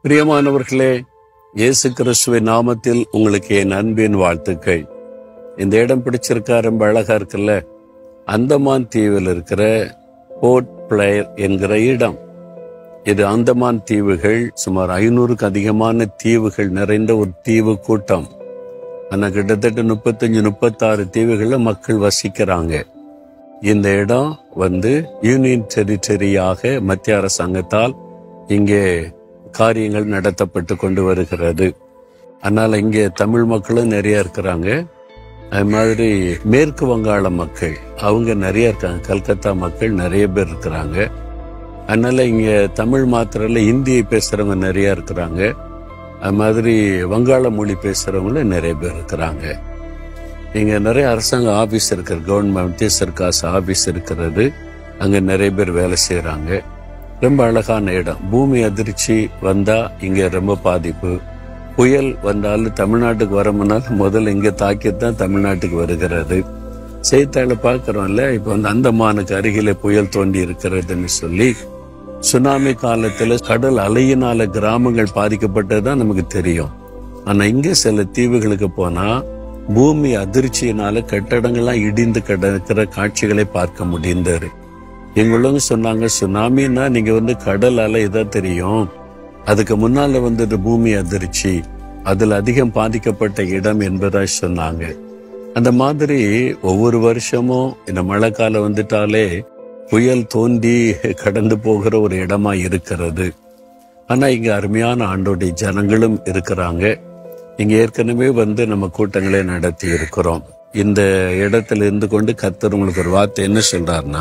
பிரியமானவர்களே இயேசு கிறிஸ்துவின் நாமத்தில் உங்களுக்கு என் அன்பின் வாழ்த்துக்கள் இந்த இடம் பிடிச்சிருக்கா ரொம்ப அழகா இருக்குல்ல அந்தமான் தீவில் இருக்கிற போர்ட் பிளேயர் என்கிற இடம் இது அந்தமான் தீவுகள் சுமார் ஐநூறுக்கு அதிகமான தீவுகள் நிறைந்த ஒரு தீவு கூட்டம் ஆனா கிட்டத்தட்ட முப்பத்தஞ்சு முப்பத்தாறு தீவுகள்ல மக்கள் வசிக்கிறாங்க இந்த இடம் வந்து யூனியன் டெரிட்டரியாக மத்திய அரசாங்கத்தால் இங்கே காரியங்கள் நடத்தப்பட்டு கொண்டு வருகிறது அதனால இங்கே தமிழ் மக்களும் நிறைய இருக்கிறாங்க அது மாதிரி மேற்கு வங்காள மக்கள் அவங்க நிறைய இருக்காங்க கல்கத்தா மக்கள் நிறைய பேர் இருக்கிறாங்க அதனால இங்க தமிழ் மாத்திரல இந்தியை பேசுறவங்க நிறைய இருக்கிறாங்க அது மாதிரி வங்காள மொழி பேசுறவங்களும் நிறைய பேர் இருக்கிறாங்க இங்க நிறைய அரசாங்க ஆபீஸ் இருக்கிற கவர்மெண்ட் மத்திய சர்க்காஸ் ஆபீஸ் இருக்கிறது அங்க நிறைய பேர் வேலை செய்யறாங்க ரொம்ப அழகான இடம் பூமி அதிர்ச்சி வந்தா இங்க ரொம்ப பாதிப்பு புயல் வந்தாலும் தமிழ்நாட்டுக்கு வரமுன்னால் முதல்ல இங்க தாக்கிட்டு தான் தமிழ்நாட்டுக்கு வருகிறது செய்தித்தாள பார்க்கிறோம்ல இப்ப வந்து அந்தமானுக்கு அருகிலே புயல் தோண்டி இருக்கிறதுன்னு சொல்லி சுனாமி காலத்துல கடல் அலையினால கிராமங்கள் பாதிக்கப்பட்டதுதான் நமக்கு தெரியும் ஆனா இங்க சில தீவுகளுக்கு போனா பூமி அதிர்ச்சியினால கட்டடங்கள்லாம் இடிந்து கிடக்கிற காட்சிகளை பார்க்க முடிந்தது எங்களும் சொன்னாங்க சுனாமின்னா நீங்க வந்து கடல் அலை இதான் தெரியும் அதுக்கு முன்னால வந்தது பூமி அதிர்ச்சி அதுல அதிகம் பாதிக்கப்பட்ட இடம் என்பதா சொன்னாங்க அந்த மாதிரி ஒவ்வொரு வருஷமும் இந்த மழை காலம் வந்துட்டாலே புயல் தோண்டி கடந்து போகிற ஒரு இடமா இருக்கிறது ஆனா இங்க அருமையான ஆண்டோடைய ஜனங்களும் இருக்கிறாங்க இங்க ஏற்கனவே வந்து நம்ம கூட்டங்களை நடத்தி இருக்கிறோம் இந்த இடத்துல இருந்து கொண்டு கர்த்தர் உங்களுக்கு ஒரு வார்த்தை என்ன சொல்றாருன்னா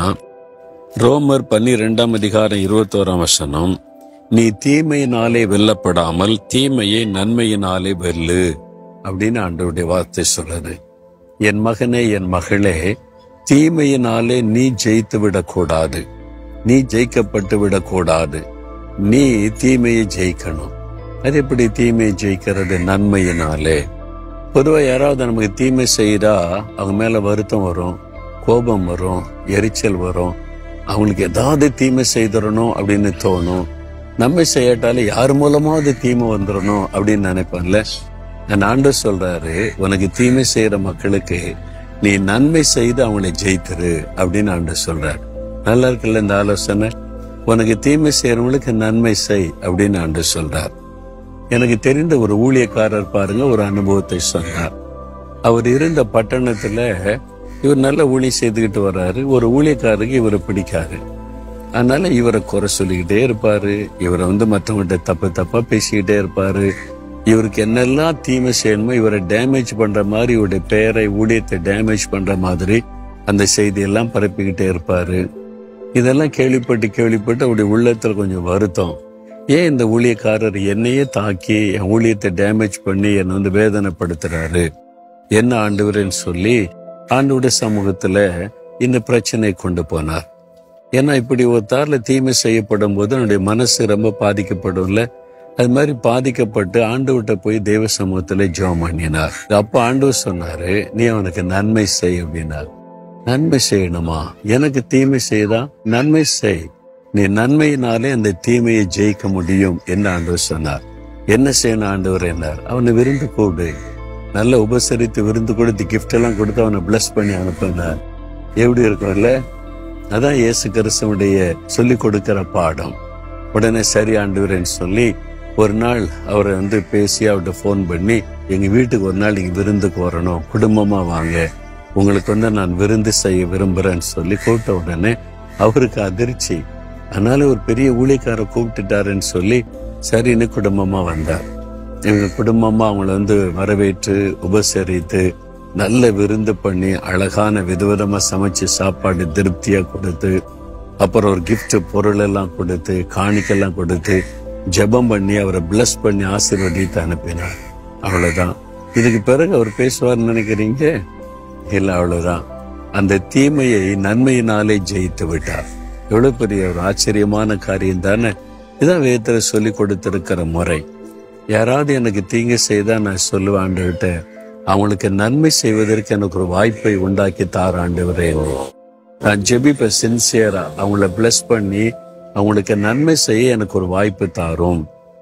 ரோமர் பன்னிரெண்டாம் அதிகாரம் இருபத்தோராம் வசனம் நீ தீமையினாலே வெல்லப்படாமல் தீமையை நன்மையினாலே வெல்லு அப்படின்னு ஆண்டவருடைய வார்த்தை சொல்லுது என் மகனே என் மகளே தீமையினாலே நீ ஜெயித்து விடக்கூடாது நீ ஜெயிக்கப்பட்டு விடக்கூடாது நீ தீமையை ஜெயிக்கணும் அது எப்படி தீமையை ஜெயிக்கிறது நன்மையினாலே பொதுவா யாராவது நமக்கு தீமை செய்தா அவங்க மேல வருத்தம் வரும் கோபம் வரும் எரிச்சல் வரும் அவங்களுக்கு ஏதாவது தீமை செய்திடணும் அப்படின்னு தோணும் நம்ம செய்யட்டாலே யார் மூலமாவது தீமை வந்துடணும் அப்படின்னு நினைப்பேன்ல நான் ஆண்டு சொல்றாரு உனக்கு தீமை செய்யற மக்களுக்கு நீ நன்மை செய்து அவங்களை ஜெயித்துரு அப்படின்னு ஆண்டு சொல்றாரு நல்லா இருக்குல்ல இந்த ஆலோசனை உனக்கு தீமை செய்யறவங்களுக்கு நன்மை செய் அப்படின்னு ஆண்டு சொல்றார் எனக்கு தெரிந்த ஒரு ஊழியக்காரர் பாருங்க ஒரு அனுபவத்தை சொன்னார் அவர் இருந்த பட்டணத்துல இவர் நல்ல ஊழியம் செய்துக்கிட்டு வர்றாரு ஒரு ஊழியக்காரருக்கு இவரை பிடிக்காது அதனால இவரை குறை சொல்லிக்கிட்டே இருப்பாரு இவரை வந்து மற்றவங்ககிட்ட தப்பு தப்பா பேசிக்கிட்டே இருப்பாரு இவருக்கு என்னெல்லாம் தீமை செய்யணுமோ இவரை டேமேஜ் பண்ற மாதிரி இவருடைய பெயரை ஊழியத்தை டேமேஜ் பண்ற மாதிரி அந்த செய்தியெல்லாம் பரப்பிக்கிட்டே இருப்பாரு இதெல்லாம் கேள்விப்பட்டு கேள்விப்பட்டு அவருடைய உள்ளத்துல கொஞ்சம் வருத்தம் ஏன் இந்த ஊழியக்காரர் என்னையே தாக்கி என் ஊழியத்தை டேமேஜ் பண்ணி என்னை வந்து வேதனைப்படுத்துறாரு என்ன ஆண்டவரேன்னு சொல்லி ஆண்டோட சமூகத்துல இந்த பிரச்சனை கொண்டு போனார் ஏன்னா இப்படி ஒரு தாரில் தீமை செய்யப்படும் போது என்னுடைய மனசு ரொம்ப பாதிக்கப்படும்ல அது மாதிரி பாதிக்கப்பட்டு ஆண்டவர்கிட்ட போய் தெய்வ சமூகத்துல ஜெபம் பண்ணினார் அப்ப ஆண்டவர் சொன்னாரு நீ அவனுக்கு நன்மை செய் அப்படின்னார் நன்மை செய்யணுமா எனக்கு தீமை செய்தா நன்மை செய் நீ நன்மையினாலே அந்த தீமையை ஜெயிக்க முடியும் என்று ஆண்டவர் சொன்னார் என்ன செய்யணும் ஆண்டவர் என்னார் அவனை விருந்து கூடு நல்ல உபசரித்து விருந்து கொடுத்து கிஃப்ட் எல்லாம் கொடுத்து அவனை பிளஸ் பண்ணி அனுப்பினார் எப்படி இருக்கும்ல அதான் இயேசு கிறிஸ்துவனுடைய சொல்லி கொடுக்கிற பாடம் உடனே சரி ஆண்டவரேன்னு சொல்லி ஒரு நாள் அவரை வந்து பேசி அவர்கிட்ட ஃபோன் பண்ணி எங்க வீட்டுக்கு ஒரு நாள் நீங்க விருந்துக்கு வரணும் குடும்பமா வாங்க உங்களுக்கு வந்து நான் விருந்து செய்ய விரும்புறேன்னு சொல்லி கூப்பிட்ட உடனே அவருக்கு அதிர்ச்சி அதனால ஒரு பெரிய ஊழியக்கார கூப்பிட்டுட்டாருன்னு சொல்லி சரின்னு குடும்பமா வந்தார் எங்க குடும்பமா அவங்கள வந்து வரவேற்று உபசரித்து நல்ல விருந்து பண்ணி அழகான விதவிதமா சமைச்சு சாப்பாடு திருப்தியா கொடுத்து அப்புறம் ஒரு gift பொருள் எல்லாம் கொடுத்து காணிக்கெல்லாம் கொடுத்து ஜெபம் பண்ணி அவரை பிளஸ் பண்ணி ஆசீர்வதித்து அனுப்பினார் அவ்வளவுதான் இதுக்கு பிறகு அவர் பேசுவார்னு நினைக்கிறீங்க இல்ல அவ்வளவுதான் அந்த தீமையை நன்மையினாலே ஜெயித்து விட்டார் எவ்வளவு பெரிய ஒரு ஆச்சரியமான காரியம் தானே இதான் வேதத்துல சொல்லி கொடுத்திருக்கிற முறை யாராவது எனக்கு தீங்கு செய்தா நான் சொல்லுவேன் ஆண்டவர்கிட்ட அவங்களுக்கு நன்மை செய்வதற்கு எனக்கு ஒரு வாய்ப்பை உண்டாக்கி தார ஆண்டவரே நான் ஜெபிப்ப சின்சியரா அவங்கள பிளஸ் பண்ணி அவங்களுக்கு நன்மை செய்ய எனக்கு ஒரு வாய்ப்பு தாரும்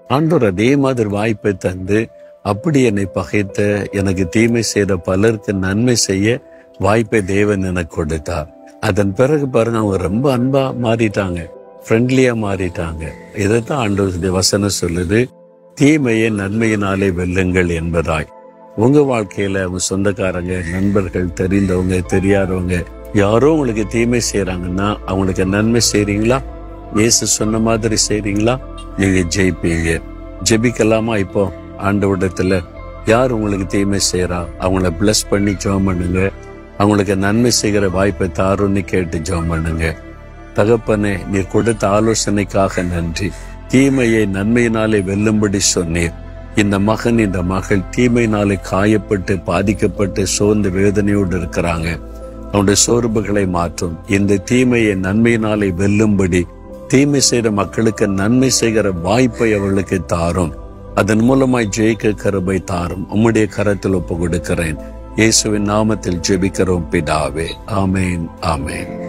ஆண்டவர் அதே மாதிரி வாய்ப்பை தந்து அப்படி என்னை பகைத்த எனக்கு தீமை செய்த பலருக்கு நன்மை செய்ய வாய்ப்பை தேவன் எனக்கு கொடுத்தார் அதன் பிறகு பாருங்க அவங்க ரொம்ப அன்பா மாறிட்டாங்க ஃப்ரெண்ட்லியா மாறிட்டாங்க இதைத்தான் ஆண்டவர் வசனம் சொல்லுது தீமையை நன்மையினாலே வெல்லுங்கள் என்பதாய் உங்க வாழ்க்கையில உங்க சொந்தக்காரங்க நண்பர்கள் தெரிந்தவங்க தெரியாதவங்க யாரோ உங்களுக்கு தீமை செய்யறாங்கன்னா அவங்களுக்கு நன்மை செய்றீங்களா இயேசு சொன்ன மாதிரி செய்றீங்களா நீங்க ஜெயிப்பீங்க ஜெபிக்கலாமா இப்போ ஆண்டவரிடத்துல யார் உங்களுக்கு தீமை செய்யறா அவங்கள பிளஸ் பண்ணி ஜெபம் பண்ணுங்க அவங்களுக்கு நன்மை செய்கிற வாய்ப்பை தாருன்னு கேட்டு ஜெபம் பண்ணுங்க தகப்பனே நீர் கொடுத்த ஆலோசனைக்காக நன்றி தீமையை நன்மையினாலே வெல்லும்படி சொன்னீர் இந்த மகன் இந்த மகள் தீமையினாலே காயப்பட்டு பாதிக்கப்பட்டு சோர்ந்து வேதனையோடு இருக்கிறாங்க அவனுடைய சோர்வுகளை மாற்றும் இந்த தீமையை நன்மையினாலே வெல்லும்படி தீமை செய்த மக்களுக்கு நன்மை செய்கிற வாய்ப்பை அவர்களுக்கு தாரும் அதன் மூலமாய் ஜெயிக்க கருபை தாரும் உம்முடைய கரத்தில் ஒப்பு கொடுக்கிறேன் இயேசுவின் நாமத்தில் ஜெபிக்கிறோம் பிதாவே ஆமேன் ஆமேன்